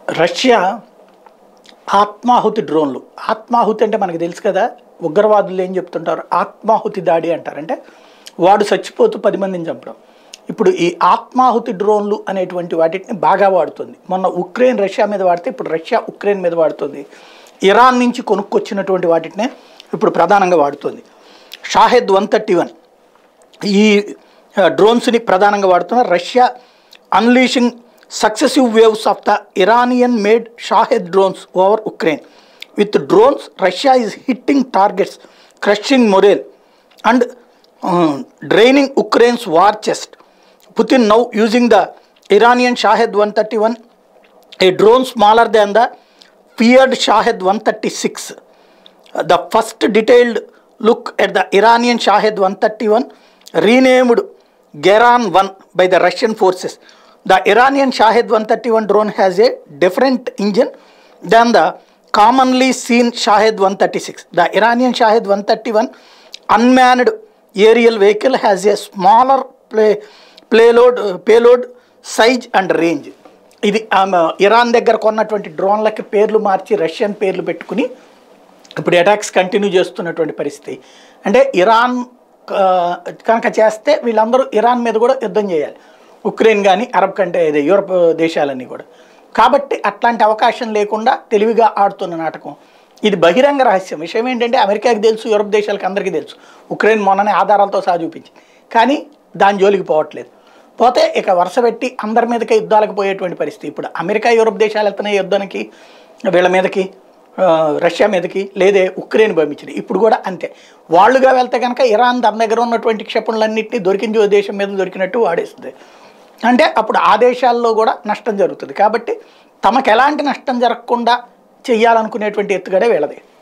Russia ఆత్మాహుతి డ్రోన్లు ఆత్మాహుతి అంటే మనకు తెలుసు కదా ఉగ్రవాదులు ఏం చెప్తుంటారు ఆత్మాహుతి దాడి అంటారు అంటే వాడు చచ్చిపోతూ పది మందిని చంపడం ఇప్పుడు ఈ ఆత్మాహుతి డ్రోన్లు అనేటువంటి వాటిని బాగా వాడుతుంది మొన్న ఉక్రెయిన్ రష్యా మీద వాడితే ఇప్పుడు రష్యా ఉక్రెయిన్ మీద వాడుతుంది ఇరాన్ నుంచి కొనుక్కొచ్చినటువంటి వాటినే ఇప్పుడు ప్రధానంగా వాడుతుంది షాహెద్ వన్ థర్టీ వన్ ఈ ఆ, డ్రోన్స్ని ప్రధానంగా వాడుతున్నారు Russia unleashing successive waves of the Iranian made Shahed drones over Ukraine with drones Russia is hitting targets crushing morale and draining Ukraine's war chest Putin now using the Iranian Shahed one thirty one a drone smaller than the feared Shahed 136. The first detailed look at the Iranian Shahed 131, renamed Geran 1 by the Russian forces. The Iranian Shahed 131 drone has a different engine than the commonly seen Shahed 136. The Iranian Shahed 131 unmanned aerial vehicle has a smaller play, payload, payload size and range. ఇది ఆమె Iran దగ్గర కొన్నటువంటి డ్రోన్లకి పేర్లు మార్చి Russian పేర్లు పెట్టుకుని ఇప్పుడు attacks continue చేస్తున్నటువంటి పరిస్థితి అంటే ఇరాన్ ఆ, కనుక చేస్తే వీళ్ళందరూ ఇరాన్ మీద కూడా యుద్ధం చేయాలి ఉక్రెయిన్ కానీ అరబ్ కంటే ఇది యూరప్ దేశాలన్నీ కూడా కాబట్టి అట్లాంటి అవకాశం లేకుండా తెలివిగా ఆడుతున్న నాటకం ఇది బహిరంగ రహస్యం విషయం ఏంటంటే అమెరికాకి తెలుసు యూరప్ దేశాలకు అందరికీ తెలుసు ఉక్రెయిన్ మొన్ననే ఆధారాలతో సహా చూపించింది కానీ దాని జోలికి పోవట్లేదు పోతే ఇక వరుస పెట్టి అందరి మీదకే యుద్ధాలకు పోయేటువంటి పరిస్థితి ఇప్పుడు అమెరికా యూరప్ దేశాలు వెళ్తున్నాయి యుద్ధానికి వీళ్ళ మీదకి ఆ, రష్యా మీదకి లేదే ఉక్రెయిన్ పంపించింది ఇప్పుడు కూడా అంతే వాళ్ళుగా వెళ్తే కనుక ఇరాన్ తన దగ్గర ఉన్నటువంటి క్షిపణులన్నింటినీ దొరికింది ఓ దేశం మీద దొరికినట్టు వాడేస్తుంది అంటే అప్పుడు ఆ దేశాల్లో కూడా నష్టం జరుగుతుంది కాబట్టి తమకు ఎలాంటి నష్టం జరగకుండా చెయ్యాలనుకునేటువంటి ఎత్తుగడే వీళ్ళది